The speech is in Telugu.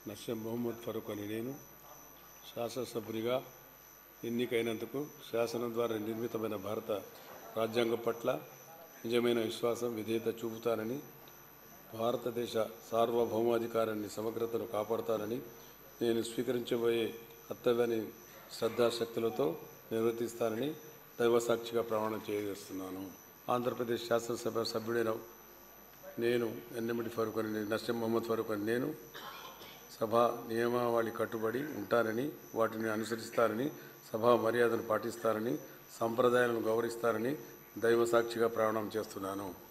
నస్యం మొహమ్మద్ ఫరూక్ అని నేను శాసనసభ్యునిగా ఎన్నికైనందుకు శాసనం ద్వారా నిర్మితమైన భారత రాజ్యాంగం పట్ల నిజమైన విశ్వాసం విధేయత చూపుతానని భారతదేశ సార్వభౌమాధికారాన్ని సమగ్రతను కాపాడుతానని నేను స్వీకరించబోయే కర్తవ్యాన్ని శ్రద్ధాశక్తులతో నిర్వర్తిస్తానని దైవసాక్షిగా ప్రమాణం చేయజేస్తున్నాను ఆంధ్రప్రదేశ్ శాసనసభ సభ్యుడైన నేను ఎన్నెమిటి ఫరూక్ అని నస్యం మొహమ్మద్ ఫరూక్ అని నేను సభ నియమావళి కట్టుబడి ఉంటారని వాటిని అనుసరిస్తారని సభా మర్యాదను పాటిస్తారని సంప్రదాయాలను గౌరవిస్తారని దైవ సాక్షిగా ప్రమాణం చేస్తున్నాను